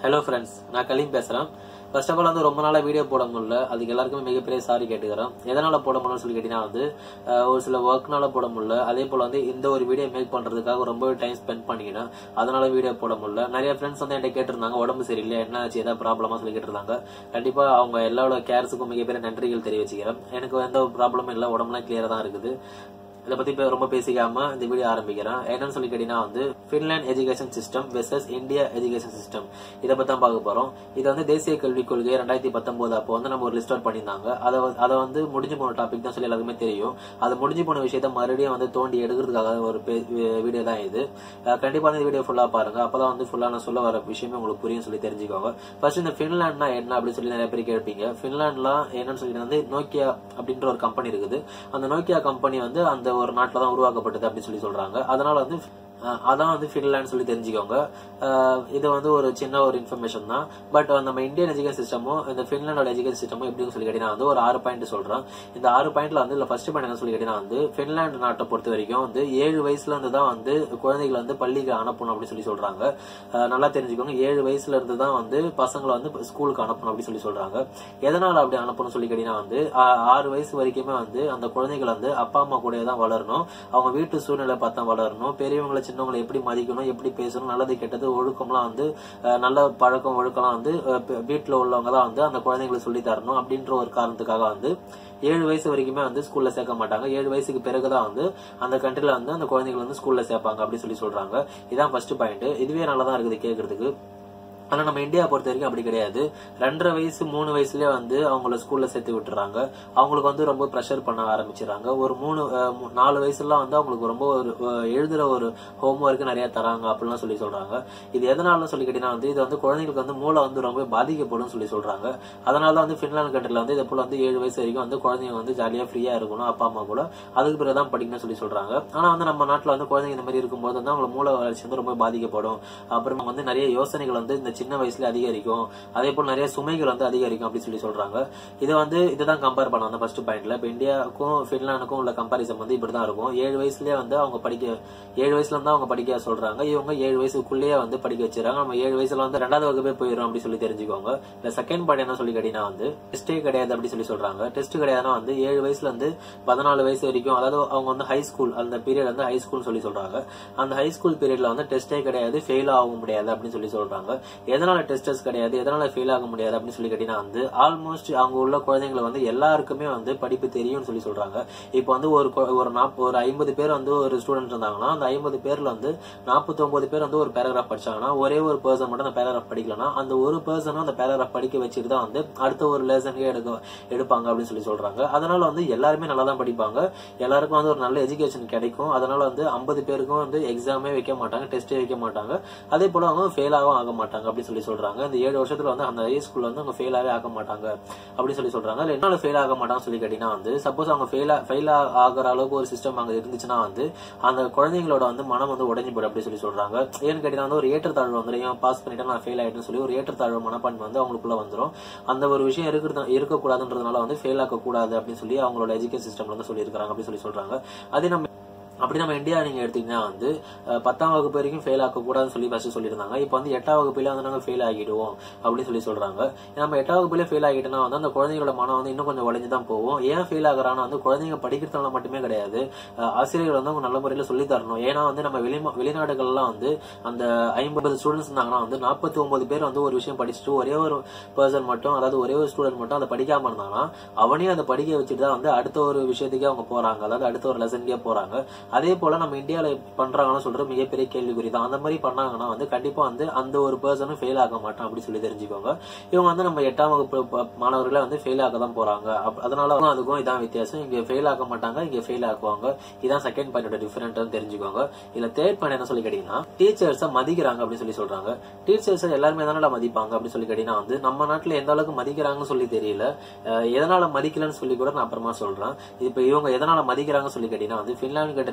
hello friends நான் கலீம் பேசுறேன் first of all வந்து ரொம்ப நாளா வீடியோ போட முடியல அதுக்கு எல்லாருக்குமே மிகப்பெரிய சாரி கேட்டுக்கிறேன் எதனால போட முடியலன்னு சொல்லி கேட்டீங்கன்னா வந்து அஹ், ஒரு சில ஒர்க்னால போட முடியல அதே போல வந்து இந்த ஒரு வீடியோ மேக் பண்றதுக்காக ரொம்பவே டைம் ஸ்பெண்ட் பண்ணிக்கினேன் அதனால வீடியோ போட முடியல நிறைய ஃப்ரெண்ட்ஸ் வந்து என்கிட்ட கேட்டிருந்தாங்க உடம்பு சரியில்லை என்ன ஆச்சு ஏதாவது ப்ராப்ளமா சொல்லி கேட்டிருந்தாங்க கண்டிப்பா அவங்க எல்லாரோட கேர்ஸுக்கும் மிகப்பெரிய நன்றிகள் தெரிவிச்சுக்கிறேன் எனக்கு எந்த ப்ராப்ளமும் இல்லை உடம்புலாம் கிளியரா தான் இருக்குது இதை பத்தி இப்ப ரொம்ப பேசிக்காம இந்த வீடியோ ஆரம்பிக்கிறேன் என்னன்னு சொல்லி கேட்டீங்கன்னா வந்து Finland education system versus India education system இதை பத்தி தான் பார்க்க போறோம் இது வந்து தேசிய கல்விக் கொள்கை ரெண்டாயிரத்தி பத்தொன்பது அப்போ வந்து நம்ம ஒரு லிஸ்ட் அவுட் பண்ணியிருந்தாங்க அதை வந்து- அதை வந்து முடிஞ்சு போன டாபிக் தான் சொல்லி எல்லாருக்குமே தெரியும் அது முடிஞ்சு போன விஷயத்த மறுபடியும் வந்து தோண்டி எடுக்கிறதுக்காக ஒரு வீடியோ தான் இது அஹ் கண்டிப்பா இந்த வீடியோ ஃபுல்லா பாருங்க அப்பதான் வந்து ஃபுல்லா நான் சொல்ல வர விஷயமே உங்களுக்கு புரியும் சொல்லி தெரிஞ்சுக்கோங்க ஃபர்ஸ்ட் இந்த பின்லாண்ட்னா என்ன அப்படின்னு சொல்லி நிறைய பேர் கேட்பீங்க பின்லாண்ட்லாம் என்னன்னு சொல்லி வந்து நோக்கியா அப்படின்ற ஒரு கம்பெனி இருக்குது அந்த நோக்கியா கம்பெனி வந்து அந்த ஒரு நாட்டில் தான் உருவாக்கப்பட்டது அப்படின்னு சொல்லி சொல்றாங்க அதனால வந்து அஹ், அதான் வந்து ஃபின்லாண்ட் சொல்லி தெரிஞ்சுக்கோங்க அஹ், இது வந்து ஒரு சின்ன ஒரு இன்ஃபர்மேஷன் தான் பட் நம்ம இந்தியன் எஜுகேஷன் சிஸ்டமும் இந்த ஃபின்லாண்டோட எஜுகேஷன் சிஸ்டமும் எப்படின்னு சொல்லி கேட்டீங்கன்னா வந்து ஒரு ஆறு பாயிண்ட் சொல்றேன் இந்த ஆறு பாயிண்ட்ல வந்து இல்ல ஃபர்ஸ்ட் பாயிண்ட் என்ன சொல்லி கேட்டீங்கன்னா வந்து ஃபின்லாந்து நாட்டை பொறுத்த வரைக்கும் வந்து ஏழு வயசுல இருந்து தான் வந்து குழந்தைகளை வந்து பள்ளிக்கு அனுப்பணும் அப்படின்னு சொல்லி சொல்றாங்க அஹ், நல்லா தெரிஞ்சுக்கோங்க ஏழு வயசுல இருந்து தான் வந்து பசங்களை வந்து ஸ்கூலுக்கு அனுப்பணும் அப்படின்னு சொல்லி சொல்றாங்க எதனால அப்படி அனுப்பணும் சொல்லி கேட்டீங்கன்னா வந்து ஆ- ஆறு வயசு வரைக்குமே வந்து அந்த குழந்தைகள் வந்து அப்பா அம்மா கூட தான் வளரணும் அவங்க வீட்டு சூழ்நிலை பார்த்தா வளரணும் பெரியவங்களை சின்னவங்களை எப்படி மதிக்கணும் எப்படி பேசணும் நல்லது கெட்டது ஒழுக்கம்லாம் வந்து அஹ், நல்ல பழக்கம் ஒழுக்கம்லாம் வந்து அஹ், பெ- வீட்டுல உள்ளவங்க தான் வந்து அந்த குழந்தைங்களுக்கு சொல்லி தரணும் அப்படின்ற ஒரு காரணத்துக்காக வந்து ஏழு வயசு வரைக்குமே வந்து ஸ்கூல்ல சேர்க்க மாட்டாங்க ஏழு வயசுக்கு பிறகுதான் வந்து அந்த கண்ட்ரில வந்து அந்த குழந்தைகள் வந்து ஸ்கூல்ல சேர்ப்பாங்க அப்படின்னு சொல்லி சொல்றாங்க இதான் ஃபர்ஸ்ட் பாயிண்ட் இதுவே நல்லா தான் இருக்குது கேட்கறதுக்கு ஆனா நம்ம இந்தியா பொறுத்த வரைக்கும் அப்படி கிடையாது ரெண்டரை வயசு மூணு வயசுலயே வந்து அவங்கள ஸ்கூல்ல சேர்த்து விட்டுறாங்க அவங்களுக்கு வந்து ரொம்ப ப்ரெஷர் பண்ண ஆரம்பிச்சிடறாங்க ஒரு மூணு அஹ், மூ- நாலு வயசுலாம் வந்து அவங்களுக்கு ரொம்ப ஒரு அஹ், எழுதுற ஒரு ஹோம்ஒர்க் நிறைய தராங்க அப்படிலாம் சொல்லி சொல்றாங்க இது எதனால சொல்லி கேட்டீங்கன்னா வந்து இது வந்து குழந்தைங்களுக்கு வந்து மூளை வந்து ரொம்ப பாதிக்கப்படும் சொல்லி சொல்றாங்க அதனால தான் வந்து பின்லாந்து கண்ட்ரில வந்து இதை போல வந்து ஏழு வயசு வரைக்கும் வந்து குழந்தைங்க வந்து ஜாலியா ஃப்ரீயா இருக்கணும் அப்பா அம்மா கூட அதுக்கு பிறகு தான் படிக்கணும்னு சொல்லி சொல்றாங்க ஆனா வந்து நம்ம நாட்டுல வந்து குழந்தைங்க இந்த மாதிரி இருக்கும்போது வந்து அவங்க மூளை வளர்ச்சி வந்து ரொம்ப பாதிக்கப்படும் அப்புறம் வந்து நிறைய யோசனைகள் வந்து இந்த சின்ன வயசுல அதிகரிக்கும் அதே போல நிறைய சுமைகள் வந்து அதிகரிக்கும் அப்படின்னு சொல்லி சொல்றாங்க இது வந்து இதுதான் கம்பேர் பண்ணலாம் அந்த ஃபர்ஸ்ட் பாயிண்ட்ல இப்ப இந்தியாவுக்கும் பின்லாந்துக்கும் உள்ள கம்பாரிசன் வந்து இப்படிதான் இருக்கும் ஏழு வயசுலயே வந்து அவங்க படிக்க ஏழு வயசுல இருந்து அவங்க படிக்க சொல்றாங்க இவங்க ஏழு வயசுக்குள்ளேயே வந்து படிக்க வச்சிருக்காங்க நம்ம ஏழு வயசுல வந்து ரெண்டாவது வகுப்பே போயிடும் அப்படி சொல்லி தெரிஞ்சுக்கோங்க இந்த செகண்ட் பாயிண்ட் என்ன சொல்லி கேட்டீங்கன்னா வந்து டெஸ்டே கிடையாது அப்படி சொல்லி சொல்றாங்க டெஸ்ட் கிடையாதுன்னா வந்து ஏழு வயசுல இருந்து பதினாலு வயசு வரைக்கும் அதாவது அவங்க வந்து ஹை ஸ்கூல் அந்த பீரியட் வந்து ஹை ஸ்கூல் சொல்லி சொல்றாங்க அந்த ஹை ஸ்கூல் பீரியட்ல வந்து டெஸ்டே கிடையாது ஃபெயில் ஆக முடியாது அப்படின்னு சொல்லி சொல்றாங்க எதனால டெஸ்டர்ஸ் கிடையாது எதனால ஃபெயில் ஆக முடியாது அப்படின்னு சொல்லி கேட்டீங்கன்னா வந்து ஆல்மோஸ்ட் அங்க உள்ள குழந்தைங்களை வந்து எல்லாருக்குமே வந்து படிப்பு தெரியும்னு சொல்லி சொல்றாங்க இப்போ வந்து ஒரு கொ- ஒரு நாப் ஒரு ஐம்பது பேர் வந்து ஒரு ஸ்டூடெண்ட் இருந்தாங்கன்னா அந்த ஐம்பது பேர்ல வந்து நாற்பத்தி ஒன்பது பேர் வந்து ஒரு பேராகிராஃப் படிச்சாங்கன்னா ஒரே ஒரு பர்சன் மட்டும் அந்த பேராகிராஃப் படிக்கலன்னா அந்த ஒரு பர்சனும் அந்த பேராகிராஃப் படிக்க வச்சுட்டு தான் வந்து அடுத்த ஒரு லெசனுக்கே எடுக்க எடுப்பாங்க அப்படின்னு சொல்லி சொல்றாங்க அதனால வந்து எல்லாருமே நல்லா தான் படிப்பாங்க எல்லாருக்கும் வந்து ஒரு நல்ல எஜுகேஷன் கிடைக்கும் அதனால வந்து ஐம்பது பேருக்கும் வந்து எக்ஸாமே வைக்க மாட்டாங்க டெஸ்டே வைக்க மாட்டாங்க அதே போல அவங்க ஃபெயிலாகவும் ஆக மாட்டாங்க அப்படின்னு சொல்லி சொல்றாங்க இந்த ஏழு வருஷத்துல வந்து அந்த ஹை ஸ்கூல்ல வந்து அவங்க ஃபெயிலாவே ஆக மாட்டாங்க அப்படின்னு சொல்லி சொல்றாங்க அதுல என்னால ஃபெயில் ஆக மாட்டாங்கன்னு சொல்லி கேட்டீங்கன்னா வந்து சப்போஸ் அவங்க ஃபெயில் ஃபெயில் ஆகிற அளவுக்கு ஒரு சிஸ்டம் அங்க இருந்துச்சுன்னா வந்து அந்த குழந்தைங்களோட வந்து மனம் வந்து உடஞ்சி போயிடும் அப்படி சொல்லி சொல்றாங்க ஏன்னு கேட்டீங்கன்னா வந்து ஒரு ஏற்றத்தாழ்வு வந்து ஏன் பாஸ் பண்ணிட்டா நான் ஃபெயில் ஆயிட்டேன்னு சொல்லி ஒரு ஏற்றத்தாழ்வு மனப்பான்மை வந்து அவங்களுக்குள்ள வந்துரும் அந்த ஒரு விஷயம் இருக்கிறது இருக்கக்கூடாதுன்றதுனால வந்து ஃபெயில் ஆக கூடாது அப்படின்னு சொல்லி அவங்களோட எஜுகேஷன் சிஸ்டம்ல வந்து சொல்லியிருக்காங்க அப்படின்னு சொல்லி சொல்றாங்க அதே நம்ம அப்படி நம்ம இந்தியா நீங்க எடுத்தீங்கன்னா வந்து அஹ், பத்தாம் வகுப்பு வரைக்கும் ஃபெயில் ஆக கூடாதுன்னு சொல்லி ஃபர்ஸ்ட் சொல்லியிருந்தாங்க இப்போ வந்து எட்டாம் வகுப்புல வந்து நாங்க ஃபெயில் ஆகிடுவோம் அப்படின்னு சொல்லி சொல்றாங்க நம்ம எட்டாம் வகுப்புல ஃபெயில் ஆகிட்டோம்னா வந்து அந்த குழந்தைங்களோட மனம் வந்து இன்னும் கொஞ்சம் உடஞ்சு தான் போகும் ஏன் ஃபெயில் ஆகுறான்னா வந்து குழந்தைங்க படிக்கிறதுனால மட்டுமே கிடையாது அஹ், ஆசிரியர்கள் வந்து அவங்க நல்ல முறையில் சொல்லி தரணும் ஏன்னா வந்து நம்ம வெளி வெளிநாடுகள்லாம் வந்து அந்த ஐம்பது ஸ்டூடெண்ட்ஸ் இருந்தாங்கன்னா வந்து நாற்பத்தி ஒன்பது பேர் வந்து ஒரு விஷயம் படிச்சுட்டு ஒரே ஒரு பர்சன் மட்டும் அதாவது ஒரே ஒரு ஸ்டூடெண்ட் மட்டும் அதை படிக்காம இருந்தாங்கன்னா அவனையும் அதை படிக்க வச்சுட்டு தான் வந்து அடுத்த ஒரு விஷயத்துக்கே அவங்க போறாங்க அதாவது அடுத்த ஒரு லெசன்க்கே போறாங்க அதே போல நம்ம இந்தியால பண்றாங்கன்னு சொல்ற மிகப்பெரிய கேள்விக்குறி தான் அந்த மாதிரி பண்ணாங்கன்னா வந்து கண்டிப்பா வந்து அந்த ஒரு பர்சனும் ஃபெயில் ஆக மாட்டான் அப்படி சொல்லி தெரிஞ்சுக்கோங்க இவங்க வந்து நம்ம எட்டாம் வகுப்பு ப- மாணவர்களே வந்து ஃபெயில் ஆக தான் போறாங்க அப்ப- அதனால வந்து அதுக்கும் இதான் வித்தியாசம் இங்க ஃபெயில் ஆக மாட்டாங்க இங்க ஃபெயில் ஆக்குவாங்க இதான் செகண்ட் பாயிண்டோட டிஃபரெண்ட் தெரிஞ்சுக்கோங்க இதுல தேர்ட் பாயிண்ட் என்ன சொல்லி கேட்டீங்கன்னா டீச்சர்ஸை மதிக்கிறாங்க அப்படின்னு சொல்லி சொல்றாங்க டீச்சர்ஸ் எல்லாருமே தானே மதிப்பாங்க அப்படின்னு சொல்லி கேட்டீங்கன்னா வந்து நம்ம நாட்டுல எந்த அளவுக்கு மதிக்கிறாங்கன்னு சொல்லி தெரியல அஹ் எதனால மதிக்கலன்னு சொல்லி கூட நான் அப்புறமா சொல்றேன் இப்ப இவங்க எதனால மதிக்கிறாங்கன்னு சொல்லி கேட்டீங்கன்னா வந்து பின்லாந்து கிட்ட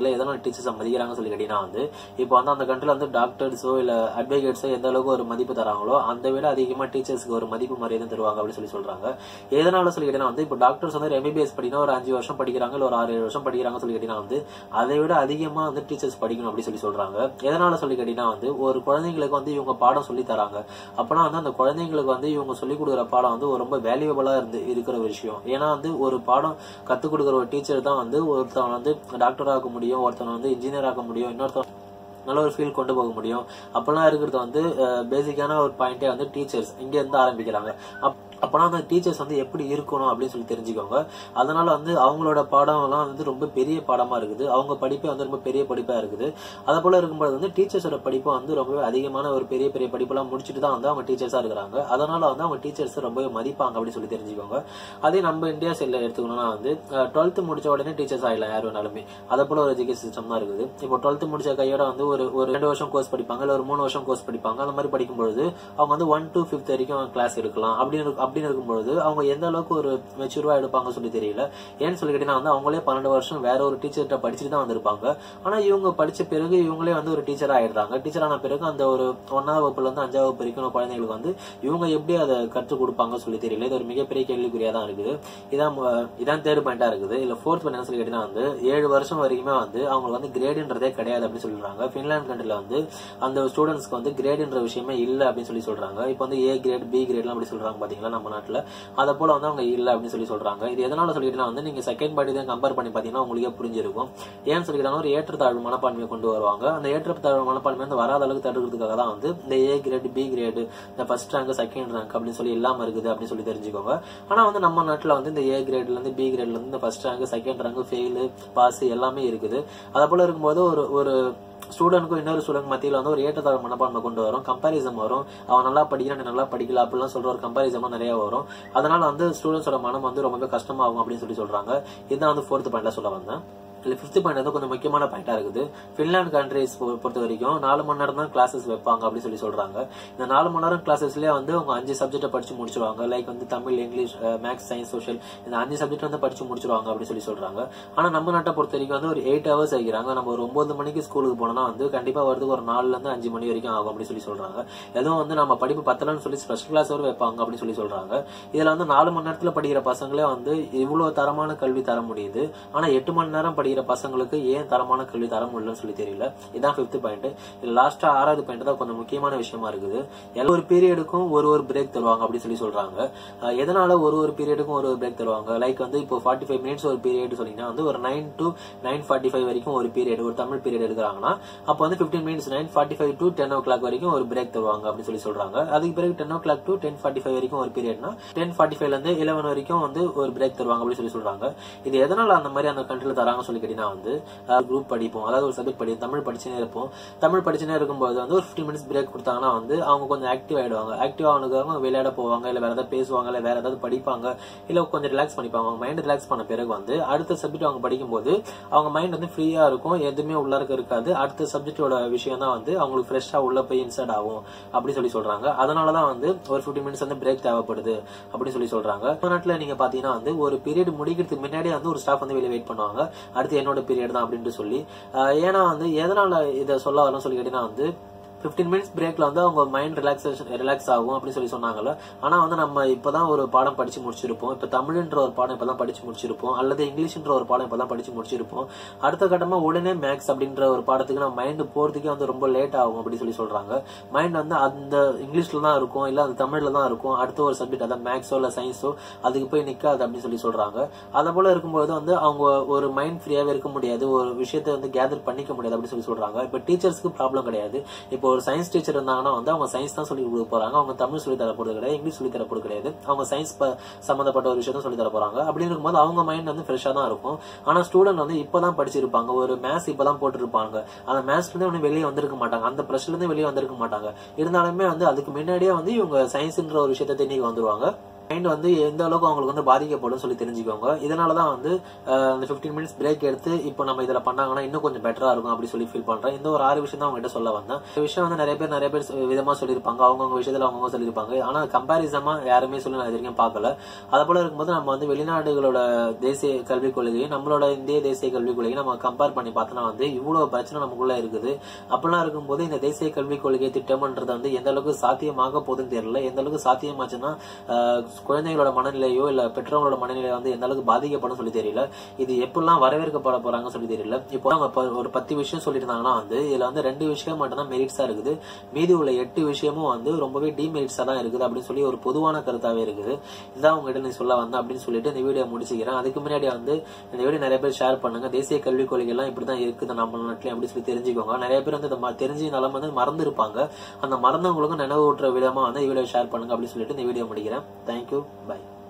தெரியல எதனால டீச்சர்ஸ் மதிக்கிறாங்க சொல்லி கேட்டீங்கன்னா வந்து இப்போ வந்து அந்த கண்ட்ரில வந்து டாக்டர்ஸோ இல்ல அட்வொகேட்ஸோ எந்த அளவுக்கு ஒரு மதிப்பு தராங்களோ அந்த விட அதிகமா டீச்சர்ஸ்க்கு ஒரு மதிப்பு மரியாதை தருவாங்க அப்படின்னு சொல்லி சொல்றாங்க எதனால சொல்லி கேட்டீங்கன்னா வந்து இப்போ டாக்டர்ஸ் வந்து எம்பிபிஎஸ் படிக்கணும் ஒரு அஞ்சு வருஷம் படிக்கிறாங்க இல்ல ஒரு ஆறு ஏழு வருஷம் படிக்கிறாங்க சொல்லி கேட்டீங்கன்னா வந்து அதை விட அதிகமா வந்து டீச்சர்ஸ் படிக்கணும் அப்படி சொல்லி சொல்றாங்க எதனால சொல்லி கேட்டீங்கன்னா வந்து ஒரு குழந்தைங்களுக்கு வந்து இவங்க பாடம் சொல்லி தராங்க அப்பனா வந்து அந்த குழந்தைங்களுக்கு வந்து இவங்க சொல்லி கொடுக்குற பாடம் வந்து ஒரு ரொம்ப வேல்யூபிளா இருந்து இருக்கிற ஒரு விஷயம் ஏன்னா வந்து ஒரு பாடம் கத்துக் கொடுக்குற ஒரு டீச்சர் தான் வந்து ஒருத்தவன் வந்து டாக்டர் ஆக்க முடியும் ஒருத்தவன் வந்து இன்ஜினியர் ஆக்க முடியும் இன்னொருத்தவன் நல்ல ஒரு ஃபீல் கொண்டு போக முடியும் அப்பெல்லாம் இருக்கிறது வந்து பேசிக்கான ஒரு பாயிண்டே வந்து டீச்சர்ஸ் இங்க இருந்து ஆரம்பிக்கிறாங்க அப்- அப்பனா அந்த டீச்சர்ஸ் வந்து எப்படி இருக்கணும் அப்படின்னு சொல்லி தெரிஞ்சுக்கோங்க அதனால வந்து அவங்களோட பாடம் எல்லாம் வந்து ரொம்ப பெரிய பாடமா இருக்குது அவங்க படிப்பே வந்து ரொம்ப பெரிய படிப்பா இருக்குது அது போல இருக்கும்போது வந்து டீச்சர்ஸோட படிப்பு வந்து ரொம்பவே அதிகமான ஒரு பெரிய பெரிய படிப்பெல்லாம் முடிச்சுட்டு தான் வந்து அவங்க டீச்சர்ஸா இருக்கிறாங்க அதனால வந்து அவங்க டீச்சர்ஸ் ரொம்பவே மதிப்பாங்க அப்படின்னு சொல்லி தெரிஞ்சுக்கோங்க அதே நம்ம இந்தியா சைட்ல எடுத்துக்கணும்னா வந்து டுவெல்த் முடிச்ச உடனே டீச்சர்ஸ் ஆயிடலாம் யார் வேணாலுமே அதை போல ஒரு எஜுகேஷன் சிஸ்டம் தான் இருக்குது இப்போ டுவெல்த் முடிச்ச கையோட வந்து ஒரு ஒரு ரெண்டு வருஷம் கோர்ஸ் படிப்பாங்க இல்ல ஒரு மூணு வருஷம் கோர்ஸ் படிப்பாங்க அந்த மாதிரி படிக்கும்பொழுது அவங்க வந்து ஒன் டு ஃபிஃப்த் வரைக்கும் கிளாஸ் எடுக்கலாம் அப்படின்னு இருக்கு- அப்படின்னு இருக்கும்பொழுது அவங்க எந்த அளவுக்கு ஒரு மெச்சூர்வா எடுப்பாங்க சொல்லி தெரியல ஏன்னு சொல்லி கேட்டீங்கன்னா வந்து அவங்களே பன்னெண்டு வருஷம் வேற ஒரு டீச்சர்கிட்ட படிச்சுட்டு தான் வந்திருப்பாங்க ஆனா இவங்க படிச்ச பிறகு இவங்களே வந்து ஒரு டீச்சர் ஆயிடுறாங்க டீச்சர் ஆன பிறகு அந்த ஒரு ஒன்னாவது வகுப்புல இருந்து அஞ்சாவது வகுப்பு வரைக்கும் உள்ள குழந்தைங்களுக்கு வந்து இவங்க எப்படி அதை கற்றுக் கொடுப்பாங்க சொல்லி தெரியல இது ஒரு மிகப்பெரிய கேள்விக்குறியா தான் இருக்குது இதான் ம- இதான் தேர்ட் பாயிண்டா இருக்குது இல்ல ஃபோர்த் பாயிண்ட் என்ன சொல்லி கேட்டீங்கன்னா வந்து ஏழு வருஷம் வரைக்குமே வந்து அவங்களுக்கு வந்து கிரேடுன்றதே கிடையாது அப்படின்னு சொல்றாங்க பின்லாந்து கண்ட்ரில வந்து அந்த ஸ்டூடெண்ட்ஸ்க்கு வந்து கிரேடுன்ற விஷயமே இல்ல அப்படின்னு சொல்லி சொல்றாங்க இப்போ வந்து ஏ கிரேட் பி கிரேட்லாம் அப்படி சொல்றாங்க பாத்தீங்களா நம்ம நாட்டுல அதை போல வந்து அவங்க இல்ல அப்படின்னு சொல்லி சொல்றாங்க இது எதனால சொல்லிட்டுனா வந்து நீங்க செகண்ட் பார்ட்டி தான் கம்பேர் பண்ணி பாத்தீங்கன்னா உங்களுக்கே புரிஞ்சிருக்கும் ஏன்னு சொல்லிக்கிறாங்க ஒரு ஏற்றத்தாழ்வு மனப்பான்மையை கொண்டு வருவாங்க அந்த ஏற்றத்தாழ்வு மனப்பான்மை வந்து வராத அளவுக்கு தடுக்கிறதுக்காக தான் வந்து இந்த ஏ கிரேட் பி கிரேடு இந்த ஃபர்ஸ்ட் ரேங்க் செகண்ட் ரேங்க் அப்படின்னு சொல்லி இல்லாம இருக்குது அப்படின்னு சொல்லி தெரிஞ்சுக்கோங்க ஆனா வந்து நம்ம நாட்டுல வந்து இந்த ஏ கிரேட்ல இருந்து பி கிரேட்ல இருந்து இந்த first rank second rank fail pass எல்லாமே இருக்குது அதை போல இருக்கும்போது ஒரு ஒரு ஸ்டூடெண்ட்க்கும் இன்னொரு ஸ்டூடெண்ட் மத்தியில வந்து ஒரு ஏற்றத்தாழ்வு மனப்பான்மை கொண்டு வரும் கம்பாரிசன் வரும் அவன் நல்லா படிக்கிறான் நீ நல்லா படிக்கல அப்படிலாம் சொல்ற ஒரு கம்பாரிசன் நிறைய வரும் அதனால வந்து ஸ்டூடெண்ட்ஸோட மனம் வந்து ரொம்பவே கஷ்டமாகும் அப்படின்னு சொல்லி சொல்றாங்க இதுதான் வந்து ஃபோர்த் பாயிண்ட்ல சொல்ல வந்தேன் இல்ல ஃபிஃப்த் பாயிண்ட் வந்து கொஞ்சம் முக்கியமான பாயிண்டா இருக்குது பின்லாந்து கண்ட்ரிஸ் பொறுத்த வரைக்கும் நாலு மணி நேரம் தான் கிளாஸஸ் வைப்பாங்க அப்படின்னு சொல்லி சொல்றாங்க இந்த நாலு மணி நேரம் கிளாஸஸ்லயே வந்து அவங்க அஞ்சு சப்ஜெக்ட் படிச்சு முடிச்சிருவாங்க லைக் வந்து Tamil English maths science social இந்த அஞ்சு சப்ஜெக்ட் வந்து படிச்சு முடிச்சிருவாங்க அப்படின்னு சொல்லி சொல்றாங்க ஆனா நம்ம நாட்டை பொறுத்த வரைக்கும் வந்து ஒரு எயிட் ஹவர்ஸ் வைக்கிறாங்க நம்ம ஒரு ஒன்பது மணிக்கு ஸ்கூலுக்கு போனோம்னா வந்து கண்டிப்பா வரதுக்கு ஒரு நாலுல இருந்து அஞ்சு மணி வரைக்கும் ஆகும் அப்படின்னு சொல்லி சொல்றாங்க எதுவும் வந்து நம்ம படிப்பு பத்தலன்னு சொல்லி ஸ்பெஷல் கிளாஸ் வரை வைப்பாங்க அப்படின்னு சொல்லி சொல்றாங்க இதுல வந்து நாலு மணி நேரத்துல படிக்கிற பசங்களே வந்து இவ்வளவு தரமான கல்வி தர முடியுது ஆனா எட்டு மணி நேரம் படிக்கிற பசங்களுக்கு ஏன் தரமான கல்வி தர முடியலன்னு சொல்லி தெரியல இதான் ஃபிஃப்த் பாயிண்ட் இது லாஸ்டா ஆறாவது பாயிண்ட் தான் கொஞ்சம் முக்கியமான விஷயமா இருக்குது எல்லா ஒரு பீரியடுக்கும் ஒரு ஒரு பிரேக் தருவாங்க அப்படின்னு சொல்லி சொல்றாங்க அஹ் எதனால ஒரு ஒரு பீரியடுக்கும் ஒரு ஒரு பிரேக் தருவாங்க லைக் வந்து இப்போ ஃபார்ட்டி ஃபைவ் மினிட்ஸ் ஒரு பீரியட் சொன்னீங்கன்னா வந்து ஒரு nine to nine forty five வரைக்கும் ஒரு பீரியட் ஒரு தமிழ் பீரியட் எடுக்கிறாங்கன்னா அப்போ வந்து fifteen minutes nine forty five to ten o'clock வரைக்கும் ஒரு பிரேக் தருவாங்க அப்படின்னு சொல்லி சொல்றாங்க அதுக்கு பிறகு ten o'clock to ten forty five வரைக்கும் ஒரு பீரியட்னா டென் ஃபார்ட்டி ஃபைவ்ல இருந்து இலவன் வரைக்கும் வந்து ஒரு பிரேக் தருவாங்க அப்படின்னு சொல்லி சொல்றாங்க இது எதனால அந்த மாதிரி அந்த கண்ட்ரில தராங்க சொல்லி கேட்டீங்கன்னா வந்து குரூப் படிப்போம் அதாவது ஒரு சப்ஜெக்ட் படி தமிழ் படிச்சுனே இருப்போம் தமிழ் படிச்சுனே இருக்கும்போது வந்து ஒரு ஃபிஃப்டி மினிட்ஸ் பிரேக் கொடுத்தாங்கன்னா வந்து அவங்க கொஞ்சம் ஆக்டிவ் ஆயிடுவாங்க ஆக்டிவ் ஆனதுக்காக விளையாட போவாங்க இல்ல வேற ஏதாவது பேசுவாங்க இல்ல வேற ஏதாவது படிப்பாங்க இல்ல கொஞ்சம் ரிலாக்ஸ் பண்ணிப்பாங்க அவங்க மைண்ட் ரிலாக்ஸ் பண்ண பிறகு வந்து அடுத்த சப்ஜெக்ட் அவங்க படிக்கும்போது அவங்க மைண்ட் வந்து ஃப்ரீயா இருக்கும் எதுவுமே உள்ள இருக்க இருக்காது அடுத்த சப்ஜெக்டோட விஷயம் தான் வந்து அவங்களுக்கு ஃப்ரெஷ்ஷா உள்ள போய் இன்சர்ட் ஆகும் அப்படி சொல்லி சொல்றாங்க அதனாலதான் வந்து ஒரு ஃபிஃப்டி மினிட்ஸ் வந்து பிரேக் தேவைப்படுது அப்படின்னு சொல்லி சொல்றாங்க நம்ம நாட்டுல நீங்க பாத்தீங்கன்னா வந்து ஒரு பீரியட் முடிக்கிறதுக்கு முன்னாடியே வந்து ஒரு ஸ்டாஃப் வந்து வெளியே வெயிட் பண்ணுவாங்க அடுத்து என்னோட பீரியட் தான் அப்படின்ட்டு சொல்லி ஆஹ் ஏன்னா வந்து எதனால இதை சொல்ல வரணும்னு சொல்லி கேட்டீங்கன்னா வந்து 15 மினிட்ஸ் பிரேக்ல வந்து அவங்க மைண்ட் ரிலாக்ஸேஷன் ரிலாக்ஸ் ஆகும் அப்படின்னு சொல்லி சொன்னாங்கல்ல ஆனா வந்து நம்ம இப்பதான் ஒரு பாடம் படிச்சு முடிச்சிருப்போம் இப்ப தமிழ்ன்ற ஒரு பாடம் இப்பதான் படிச்சு முடிச்சிருப்போம் அல்லது இங்கிலீஷ்ன்ற ஒரு பாடம் இப்பதான் படிச்சு முடிச்சிருப்போம் அடுத்த கட்டமா உடனே மேக்ஸ் அப்படின்ற ஒரு பாடத்துக்கு நம்ம மைண்ட் போறதுக்கே வந்து ரொம்ப லேட் ஆகும் அப்படின்னு சொல்லி சொல்றாங்க மைண்ட் வந்து அந்த இங்கிலீஷ்ல தான் இருக்கும் இல்ல அந்த தமிழ்ல தான் இருக்கும் அடுத்த ஒரு சப்ஜெக்ட் அதாவது மேக்ஸோ இல்ல சயின்ஸோ அதுக்கு போய் நிக்காது அப்படின்னு சொல்லி சொல்றாங்க அதை போல இருக்கும்போது வந்து அவங்க ஒரு மைண்ட் ஃப்ரீயாவே இருக்க முடியாது ஒரு விஷயத்தை வந்து கேதர் பண்ணிக்க முடியாது அப்படின்னு சொல்லி சொல்றாங்க இப்ப டீச்சர்ஸ்க்கு ப்ராப்ளம் கிடையாது இப்போ ஒரு சயின்ஸ் டீச்சர் இருந்தாங்கன்னா வந்து அவங்க சயின்ஸ் தான் சொல்லி கொடுக்க போறாங்க அவங்க தமிழ் சொல்லி தர போறது கிடையாது இங்கிலீஷ் சொல்லி தர போறது கிடையாது அவங்க சயின்ஸ் சம்பந்தப்பட்ட ஒரு விஷயத்த சொல்லி தர போறாங்க அப்படி இருக்கும்போது அவங்க மைண்ட் வந்து ஃப்ரெஷ்ஷா தான் இருக்கும் ஆனா ஸ்டூடெண்ட் வந்து இப்பதான் படிச்சிருப்பாங்க ஒரு மேத்ஸ் இப்பதான் போட்டிருப்பாங்க அந்த மேத்ஸ்ல இருந்து ஒன்னும் வெளியே வந்திருக்க மாட்டாங்க அந்த ப்ரெஷ்ல இருந்து வெளியே வந்திருக்க மாட்டாங்க இருந்தாலுமே வந்து அதுக்கு முன்னாடியே வந்து இவங்க சயின்ஸ்ன்ற ஒரு விஷயத்த தெரிஞ்சு வந்துருவாங்க மைண்ட் வந்து எந்த அளவுக்கு அவங்களுக்கு வந்து பாதிக்கப்படும் சொல்லி தெரிஞ்சுக்கோங்க இதனால தான் வந்து அஹ், அந்த 15 மினிட்ஸ் பிரேக் எடுத்து இப்போ நம்ம இதுல பண்ணாங்கன்னா இன்னும் கொஞ்சம் பெட்டரா இருக்கும் அப்படி சொல்லி ஃபீல் பண்றேன் இந்த ஒரு ஆறு விஷயம் தான் உங்ககிட்ட சொல்ல வந்தேன் இந்த விஷயம் வந்து நிறைய பேர் நிறைய பேர் சொ- விதமா சொல்லியிருப்பாங்க அவங்கவுங்க விஷயத்துல அவங்கவுங்க சொல்லியிருப்பாங்க ஆனா கம்பாரிசமா யாருமே சொல்லி நான் இது வரைக்கும் பார்க்கல அது போல இருக்கும்போது நம்ம வந்து வெளிநாடுகளோட தேசிய கல்விக் கொள்கையும் நம்மளோட இந்திய தேசிய கல்விக் கொள்கையும் நம்ம கம்பேர் பண்ணி பார்த்தோம்னா வந்து இவ்வளவு பிரச்சனை நமக்குள்ள இருக்குது அப்படிலாம் இருக்கும்போது இந்த தேசிய கல்விக் கொள்கை திட்டம்ன்றது வந்து எந்த அளவுக்கு சாத்தியமாக போகுதுன்னு தெரியல எந்த அளவுக்கு சாத்தியமாச்சுன்னா ஆஹ், குழந்தைகளோட மனநிலையோ இல்ல பெற்றோர்களோட மனநிலையோ வந்து எந்த அளவுக்கு பாதிக்கப்படும் சொல்லி தெரியல இது எப்படிலாம் வரவேற்கப்பட போறாங்கன்னு சொல்லி தெரியல இப்போ அவங்க ப- ஒரு பத்து விஷயம் சொல்லியிருந்தாங்கன்னா வந்து இதுல வந்து ரெண்டு விஷயம் மட்டும் தான் மெரிட்ஸா இருக்குது மீதி உள்ள எட்டு விஷயமும் வந்து ரொம்பவே டிமெரிட்ஸா தான் இருக்குது அப்படின்னு சொல்லி ஒரு பொதுவான கருத்தாவே இருக்குது இதுதான் உங்ககிட்ட நீ சொல்ல வந்தேன் அப்படின்னு சொல்லிட்டு இந்த வீடியோ முடிச்சுக்கிறேன் அதுக்கு முன்னாடி வந்து இந்த வீடியோ நிறைய பேர் ஷேர் பண்ணுங்க தேசிய கல்விக் கொள்கை எல்லாம் இப்படிதான் இருக்குது நம்ம நாட்டிலையும் அப்படின்னு சொல்லி தெரிஞ்சுக்கோங்க நிறைய பேர் வந்து இதை ம- தெரிஞ்சு நிலம் வந்து மறந்து இருப்பாங்க அந்த மறந்தவங்களுக்கும் நினைவு ஊட்டுற விதமா வந்து இந்த வீடியோ ஷேர் பண்ணுங்க அப்படின்னு சொல்லிட்டு இந்த வீடியோ முடிக்கிறேன் தேங்க்யூ பை